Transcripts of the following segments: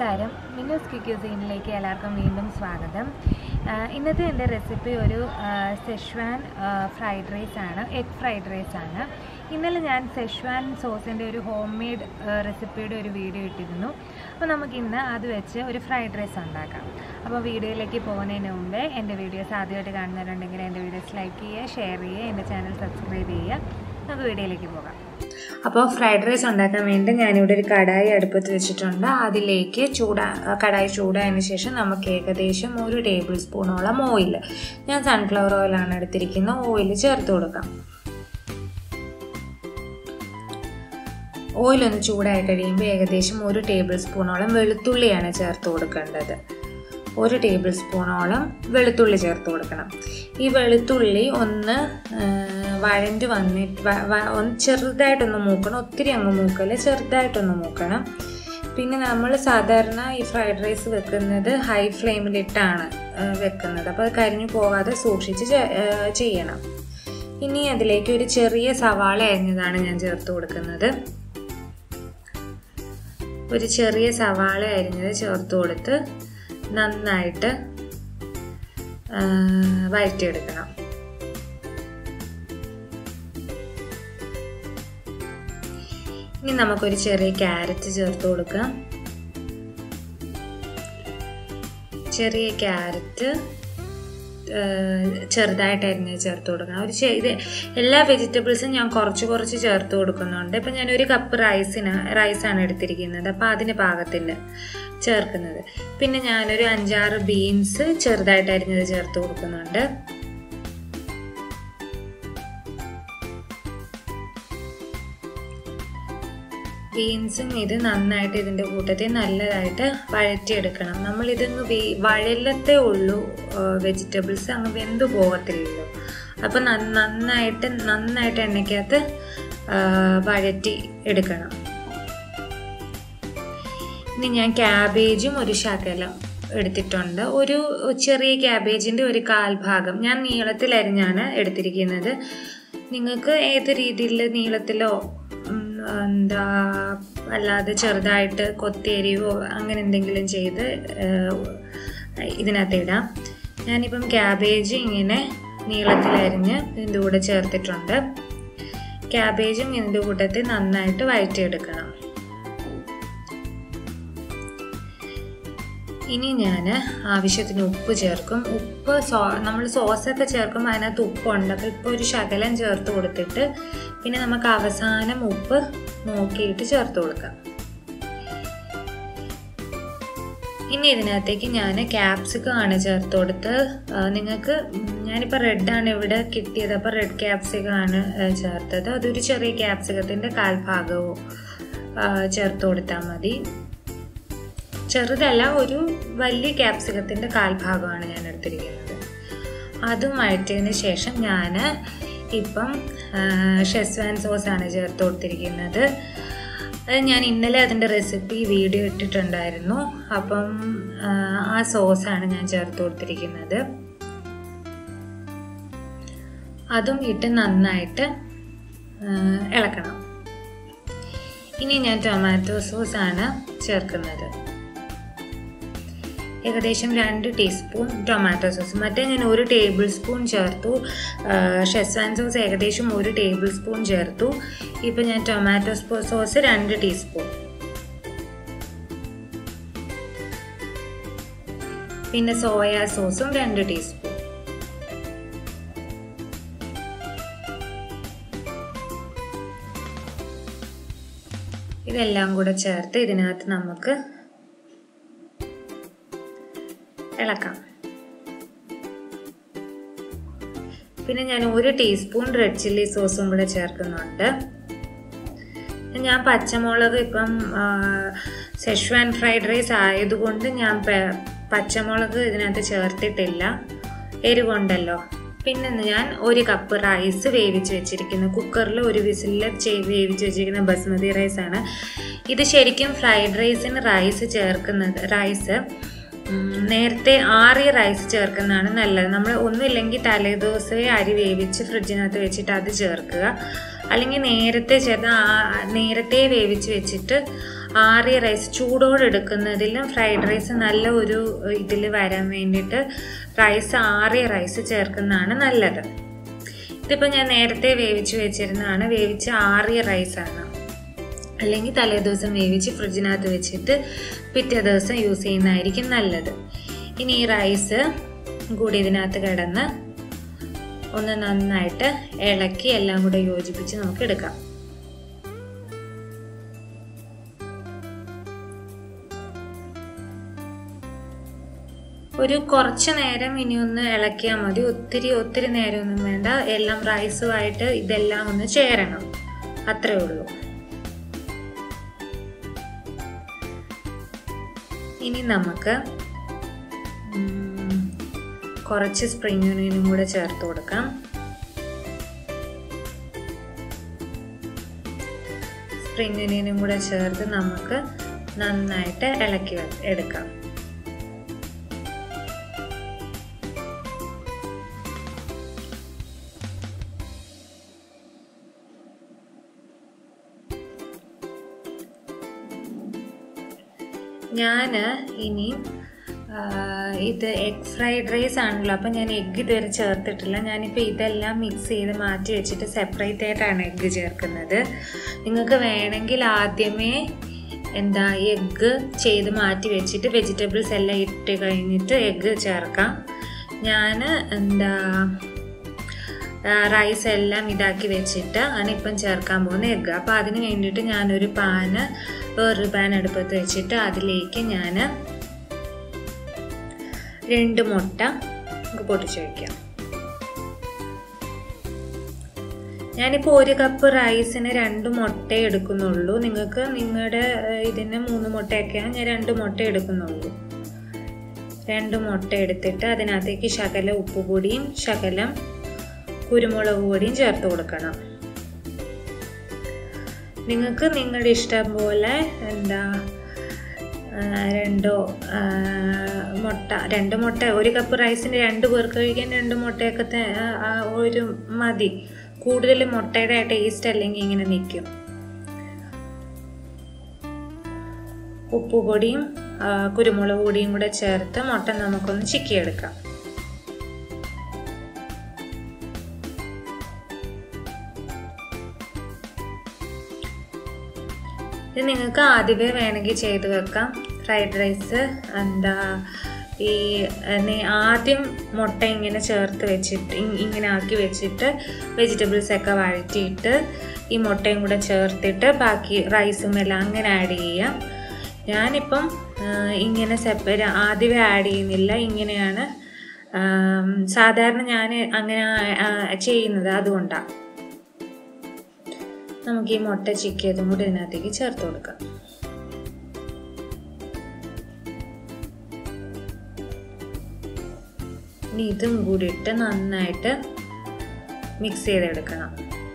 നമസ്കാരം മിന്നൂസ് ക്യൂക്യൂസീനിലേക്ക് എല്ലാവർക്കും വീണ്ടും സ്വാഗതം ആ, ഇന്നത്തെ എൻ്റെ റെസിപ്പി ഒരു സെഷ്വാൻ ഫ്രൈഡ് റൈസ് ആണ് എഗ് ഫ്രൈഡ് റൈസ് ആണ് ഇന്നലെ ഞാൻ സെഷ്വാൻ സോസിൻ്റെ ഒരു ഹോം മെയ്ഡ് റെസിപ്പിയുടെ ഒരു വീഡിയോ ഇട്ടിരുന്നു അപ്പോൾ നമുക്ക് ഇന്ന് അത് വെച്ച് ഒരു ഫ്രൈഡ് റൈസ് ഉണ്ടാക്കാം അപ്പോൾ വീഡിയോയിലേക്ക് പോകുന്നതിന് മുമ്പേ എൻ്റെ വീഡിയോസ് ആദ്യമായിട്ട് കാണുന്നവരുണ്ടെങ്കിൽ എൻ്റെ വീഡിയോസ് ലൈക്ക് ചെയ്യുക ഷെയർ ചെയ്യുക എൻ്റെ ചാനൽ സബ്സ്ക്രൈബ് ചെയ്യുക നമുക്ക് വീഡിയോയിലേക്ക് പോകാം അപ്പോൾ ഫ്രൈഡ് റൈസ് ഉണ്ടാക്കാൻ വേണ്ടി ഞാനിവിടെ ഒരു കടായി അടുപ്പത്ത് വെച്ചിട്ടുണ്ട് അതിലേക്ക് ചൂടാ കടായി ചൂടായതിന് ശേഷം നമുക്ക് ഏകദേശം ഒരു ടേബിൾ സ്പൂണോളം ഓയിൽ ഞാൻ സൺഫ്ലവർ ഓയിലാണ് എടുത്തിരിക്കുന്ന ഓയിൽ ചേർത്ത് കൊടുക്കാം ഓയിലൊന്ന് ചൂടായി കഴിയുമ്പോൾ ഏകദേശം ഒരു ടേബിൾ സ്പൂണോളം വെളുത്തുള്ളിയാണ് ചേർത്ത് കൊടുക്കേണ്ടത് ഒരു ടേബിൾ സ്പൂണോളം വെളുത്തുള്ളി ചേർത്ത് കൊടുക്കണം ഈ വെളുത്തുള്ളി ഒന്ന് വഴണ്ട് വന്നിട്ട് വ- വ- ഒന്ന് ചെറുതായിട്ടൊന്ന് മൂക്കണം ഒത്തിരി അങ്ങ് മൂക്കല്ല ചെറുതായിട്ടൊന്ന് മൂക്കണം പിന്നെ നമ്മൾ സാധാരണ ഈ ഫ്രൈഡ് റൈസ് വെക്കുന്നത് ഹൈ ഫ്ലെയിമിലിട്ടാണ് ആ, വെക്കുന്നത് അപ്പോൾ അത് കരിഞ്ഞു പോകാതെ സൂക്ഷിച്ച് ചെ- ആ, ചെയ്യണം ഇനി അതിലേക്ക് ഒരു ചെറിയ സവാള അരിഞ്ഞതാണ് ഞാൻ ചേർത്ത് കൊടുക്കുന്നത് ഒരു ചെറിയ സവാള അരിഞ്ഞത് ചേർത്ത് കൊടുത്ത് നന്നായിട്ട് ആ, വഴറ്റിയെടുക്കണം ഇനി നമുക്കൊരു ചെറിയ ക്യാരറ്റ് ചേർത്ത് കൊടുക്കാം ചെറിയ ക്യാരറ്റ് ചെറുതായിട്ട് അരിഞ്ഞ് ചേർത്ത് കൊടുക്കണം ഒരു ചെ- ഇത് എല്ലാ വെജിറ്റബിൾസും ഞാൻ കുറച്ച് കുറച്ച് ചേർത്ത് കൊടുക്കുന്നുണ്ട് ഇപ്പം ഞാൻ ഒരു കപ്പ് റൈസിന് റൈസാണ് എടുത്തിരിക്കുന്നത് അപ്പോൾ അതിന് പാകത്തിന് ചേർക്കുന്നത് പിന്നെ ഞാനൊരു അഞ്ചാറ് ബീൻസ് ചെറുതായിട്ട് അരിഞ്ഞത് ചേർത്ത് കൊടുക്കുന്നുണ്ട് ബീൻസും ഇത് നന്നായിട്ട് ഇതിൻ്റെ കൂട്ടത്തിൽ നല്ലതായിട്ട് വഴറ്റിയെടുക്കണം നമ്മൾ ഇതങ്ങ് വേ വഴലത്തേ ഉള്ളൂ വെജിറ്റബിൾസ് അങ്ങ് വെന്തു പോകത്തില്ലല്ലോ അപ്പം നന്നായിട്ട് നന്നായിട്ട് എണ്ണയ്ക്കകത്ത് ആ, വഴറ്റി എടുക്കണം ഇനി ഞാൻ ക്യാബേജും ഒരു ശകലം എടുത്തിട്ടുണ്ട് ഒരു ചെറിയ ക്യാബേജിൻ്റെ ഒരു കാൽ ഭാഗം ഞാൻ നീളത്തിൽ അരിഞ്ഞാണ് എടുത്തിരിക്കുന്നത് നിങ്ങൾക്ക് ഏത് രീതിയിൽ നീളത്തിലോ ഉം, എന്താ അല്ലാതെ ചെറുതായിട്ട് കൊത്തിയരിവോ അങ്ങനെ എന്തെങ്കിലും ചെയ്ത് ഏഹ്, ഇതിനകത്ത് ഇടാം ഞാനിപ്പം ക്യാബേജ് ഇങ്ങനെ നീളത്തിലരിഞ്ഞ് ഇതിൻ്റെ കൂടെ ചേർത്തിട്ടുണ്ട് ക്യാബേജും ഇതിൻ്റെ കൂട്ടത്തിൽ നന്നായിട്ട് വഴറ്റിയെടുക്കണം ഇനി ഞാൻ ആവശ്യത്തിന് ഉപ്പ് ചേർക്കും ഉപ്പ് സോ നമ്മൾ സോസൊക്കെ ചേർക്കുമ്പോൾ അതിനകത്ത് ഉപ്പുണ്ട് അപ്പോൾ ഇപ്പോൾ ഒരു ശകലം ചേർത്ത് കൊടുത്തിട്ട് പിന്നെ നമുക്ക് അവസാനം ഉപ്പ് നോക്കിയിട്ട് ചേർത്ത് കൊടുക്കാം ഇനി ഇതിനകത്തേക്ക് ഞാൻ ക്യാപ്സിക്കം ആണ് ചേർത്ത് കൊടുത്ത് ആ, നിങ്ങൾക്ക് ഞാനിപ്പോൾ റെഡാണ് ഇവിടെ കിട്ടിയത് അപ്പോൾ റെഡ് ക്യാപ്സിക്കം ആണ് ആ, ചേർത്തത് അതൊരു ചെറിയ ക്യാപ്സിക്കത്തിൻ്റെ കാൽഭാഗവും ആ, ചേർത്ത് കൊടുത്താൽ മതി ചെറുതല്ല ഒരു വലിയ ക്യാപ്സിക്കത്തിൻ്റെ കാൽഭാഗമാണ് ഞാൻ എടുത്തിരിക്കുന്നത് അതും വഴറ്റിയതിന് ശേഷം ഞാൻ ഇപ്പം ഷെസ്വാൻ സോസാണ് ചേർത്ത് കൊടുത്തിരിക്കുന്നത് അത് ഞാൻ ഇന്നലെ അതിൻ്റെ റെസിപ്പി വീഡിയോ ഇട്ടിട്ടുണ്ടായിരുന്നു അപ്പം ആ, ആ സോസാണ് ഞാൻ ചേർത്ത് കൊടുത്തിരിക്കുന്നത് അതും ഇട്ട് നന്നായിട്ട് ആ, ഇളക്കണം ഇനി ഞാൻ ടൊമാറ്റോ സോസാണ് ചേർക്കുന്നത് ഏകദേശം രണ്ട് ടീസ്പൂൺ ടൊമാറ്റോ സോസ് മറ്റേ ഞാൻ ഒരു ടേബിൾ സ്പൂൺ ചേർത്തു ഷെസ്വാൻ സോസ് ഏകദേശം ഒരു ടേബിൾ സ്പൂൺ ചേർത്തു ഇപ്പം ഞാൻ ടൊമാറ്റോ സ്പോ- സോസ് രണ്ട് ടീസ്പൂൺ പിന്നെ സോയ സോസും രണ്ട് ടീസ്പൂൺ ഇതെല്ലാം കൂടെ ചേർത്ത് ഇതിനകത്ത് നമുക്ക് ഇളക്കാം പിന്നെ ഞാൻ ഒരു ടീസ്പൂൺ റെഡ് ചില്ലി സോസും കൂടെ ചേർക്കുന്നുണ്ട് ഞാൻ പച്ചമുളക് ഇപ്പം ആ, സെഷ്വാൻ ഫ്രൈഡ് റൈസ് ആയതുകൊണ്ട് ഞാൻ പ- പച്ചമുളക് ഇതിനകത്ത് ചേർത്തിട്ടില്ല എരിവുണ്ടല്ലോ പിന്നെ ഞാൻ ഒരു കപ്പ് റൈസ് വേവിച്ച് വെച്ചിരിക്കുന്നു കുക്കറിൽ ഒരു വിസിലിൽ വേവിച്ച് വെച്ചിരിക്കുന്ന ബസ്മതി റൈസാണ് ഇത് ശരിക്കും ഫ്രൈഡ് റൈസിന് റൈസ് ചേർക്കുന്നത് റൈസ് ഉം, നേരത്തെ ആറിയ റൈസ് ചേർക്കുന്നതാണ് നല്ലത് നമ്മൾ ഒന്നുമില്ലെങ്കിൽ തലേദിവസമേ അരി വേവിച്ച് ഫ്രിഡ്ജിനകത്ത് വെച്ചിട്ട് അത് ചേർക്കുക അല്ലെങ്കിൽ നേരത്തെ ചേർത്ത് ആ- നേരത്തെ വേവിച്ച് വെച്ചിട്ട് ആറിയ റൈസ് ചൂടോടെ എടുക്കുന്നതിലും ഫ്രൈഡ് റൈസ് നല്ല ഒരു ഇതിൽ വരാൻ വേണ്ടിയിട്ട് റൈസ് ആറിയ റൈസ് ചേർക്കുന്നതാണ് നല്ലത് ഇതിപ്പോൾ ഞാൻ നേരത്തെ വേവിച്ച് വെച്ചിരുന്നതാണ് വേവിച്ച് ആറിയ റൈസാണ് അല്ലെങ്കിൽ തലേ ദിവസം വേവിച്ച് ഫ്രിഡ്ജിനകത്ത് വെച്ചിട്ട് പിറ്റേ ദിവസം യൂസ് ചെയ്യുന്നതായിരിക്കും നല്ലത് ഇനി ഈ റൈസ് കൂടി ഇതിനകത്ത് കിടന്ന് ഒന്ന് നന്നായിട്ട് ഇളക്കി എല്ലാം കൂടെ യോജിപ്പിച്ച് നമുക്ക് എടുക്കാം ഒരു കുറച്ച് നേരം ഇനി ഒന്ന് ഇളക്കിയാൽ മതി ഒത്തിരി ഒത്തിരി നേരമൊന്നും വേണ്ട എല്ലാം റൈസുമായിട്ട് ഇതെല്ലാം ഒന്ന് ചേരണം അത്രേ ഉള്ളൂ ഇനി നമുക്ക് കുറച്ച് സ്പ്രിംഗ് യൂണിയനും കൂടെ ചേർത്ത് കൊടുക്കാം സ്പ്രിംഗ് യൂണിയനും കൂടെ ചേർത്ത് നമുക്ക് നന്നായിട്ട് ഇളക്കി എടുക്കാം ഞാൻ ഇനി ഇത് എഗ് ഫ്രൈഡ് റൈസ് ആണല്ലോ അപ്പം ഞാൻ എഗ്ഗ് ഇതുവരെ ചേർത്തിട്ടില്ല ഞാനിപ്പോൾ ഇതെല്ലാം മിക്സ് ചെയ്ത് മാറ്റി വെച്ചിട്ട് സെപ്പറേറ്റ് ആയിട്ടാണ് എഗ്ഗ് ചേർക്കുന്നത് നിങ്ങൾക്ക് വേണമെങ്കിൽ ആദ്യമേ എന്താ എഗ്ഗ് ചെയ്ത് മാറ്റി വെച്ചിട്ട് വെജിറ്റബിൾസ് എല്ലാം ഇട്ട് കഴിഞ്ഞിട്ട് എഗ്ഗ് ചേർക്കാം ഞാൻ എന്താ റൈസ് എല്ലാം ഇതാക്കി വെച്ചിട്ട് ആണ് ഇപ്പം ചേർക്കാൻ പോകുന്ന എഗ്ഗ് അപ്പോൾ അതിന് വേണ്ടിയിട്ട് ഞാനൊരു പാന് വേറൊരു പാൻ അടുപ്പത്ത് വെച്ചിട്ട് അതിലേക്ക് ഞാൻ രണ്ട് മുട്ട നമുക്ക് പൊട്ടിച്ച് വയ്ക്കാം ഞാനിപ്പോൾ ഒരു കപ്പ് റൈസിന് രണ്ട് മുട്ട എടുക്കുന്നുള്ളൂ നിങ്ങൾക്ക് നിങ്ങളുടെ ഇതിന് മൂന്ന് മുട്ടയൊക്കെയാണ് ഞാൻ രണ്ട് മുട്ട എടുക്കുന്നുള്ളൂ രണ്ട് മുട്ട എടുത്തിട്ട് അതിനകത്തേക്ക് ശകലം ഉപ്പുപൊടിയും ശകലം കുരുമുളക് പൊടിയും ചേർത്ത് കൊടുക്കണം നിങ്ങൾക്ക് നിങ്ങളുടെ ഇഷ്ടം പോലെ എന്താ രണ്ടോ മുട്ട രണ്ട് മുട്ട ഒരു കപ്പ് റൈസിന് രണ്ട് പേർക്ക് കഴിക്കാൻ രണ്ട് മുട്ടയൊക്കെ ഒരു മതി കൂടുതൽ മുട്ടയുടെ ടേസ്റ്റ് അല്ലെങ്കിൽ ഇങ്ങനെ നിൽക്കും ഉപ്പുപൊടിയും കുരുമുളക് പൊടിയും കൂടെ ചേർത്ത് മുട്ട നമുക്കൊന്ന് ചിക്കിയെടുക്കാം ഇത് നിങ്ങൾക്ക് ആദ്യമേ വേണമെങ്കിൽ ചെയ്ത് വെക്കാം ഫ്രൈഡ് റൈസ് എന്താ ഈ ആദ്യം മുട്ട ഇങ്ങനെ ചേർത്ത് വെച്ചിട്ട് ഇങ്ങനെ ആക്കി വെച്ചിട്ട് വെജിറ്റബിൾസ് ഒക്കെ വഴറ്റിയിട്ട് ഈ മുട്ടയും കൂടെ ചേർത്തിട്ട് ബാക്കി റൈസും എല്ലാം അങ്ങനെ ആഡ് ചെയ്യാം ഞാനിപ്പം ഇങ്ങനെ സെപ്പറേറ്റ് ആദ്യമേ ആഡ് ചെയ്യുന്നില്ല ഇങ്ങനെയാണ് സാധാരണ ഞാൻ അങ്ങനെ ചെയ്യുന്നത് അതുകൊണ്ടാണ് നമുക്ക് ഈ മുട്ട ചിക്കിയതും കൂടി ഇതിനകത്തേക്ക് ചേർത്ത് കൊടുക്കാം ഇനി ഇതും കൂടി ഇട്ട് നന്നായിട്ട് മിക്സ് ചെയ്തെടുക്കണം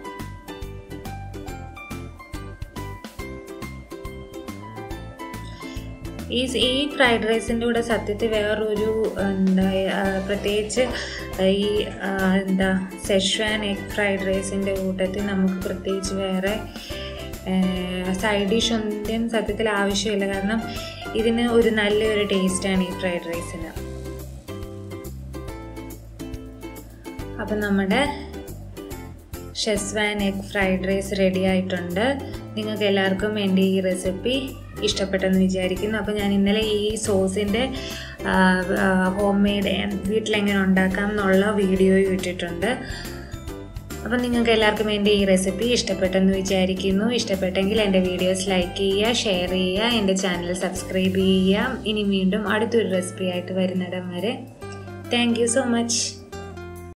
ഈ ഈ ഫ്രൈഡ് റൈസിൻ്റെ കൂടെ സത്യത്തിൽ വേറൊരു എന്താ പ്രത്യേകിച്ച് ഈ എന്താ സെഷ്വാൻ എഗ് ഫ്രൈഡ് റൈസിൻ്റെ കൂട്ടത്തിൽ നമുക്ക് പ്രത്യേകിച്ച് വേറെ സൈഡ് ഡിഷ് ഒന്നും സത്യത്തിൽ ആവശ്യമില്ല കാരണം ഇതിന് ഒരു നല്ലൊരു ടേസ്റ്റാണ് ഈ ഫ്രൈഡ് റൈസിന് അപ്പം നമ്മുടെ Schezwan egg fried rice ready ആയിട്ടുണ്ട് നിങ്ങൾക്ക് എല്ലാവർക്കും എൻ്റെ ഈ റെസിപ്പി ഇഷ്ടപ്പെട്ടെന്ന് വിചാരിക്കുന്നു അപ്പോൾ ഞാൻ ഇന്നലെ ഈ സോസിൻ്റെ ഹോം മെയ്ഡ് വീട്ടിലെങ്ങനെ ഉണ്ടാക്കാം എന്നുള്ള വീഡിയോ ഇട്ടിട്ടുണ്ട് അപ്പം നിങ്ങൾക്ക് എല്ലാവർക്കും എൻ്റെ ഈ റെസിപ്പി ഇഷ്ടപ്പെട്ടെന്ന് വിചാരിക്കുന്നു ഇഷ്ടപ്പെട്ടെങ്കിൽ എൻ്റെ വീഡിയോസ് ലൈക്ക് ചെയ്യുക ഷെയർ ചെയ്യുക എൻ്റെ ചാനൽ സബ്സ്ക്രൈബ് ചെയ്യുക ഇനി വീണ്ടും അടുത്തൊരു റെസിപ്പി ആയിട്ട് വരുന്നിടം വരെ താങ്ക് സോ മച്ച്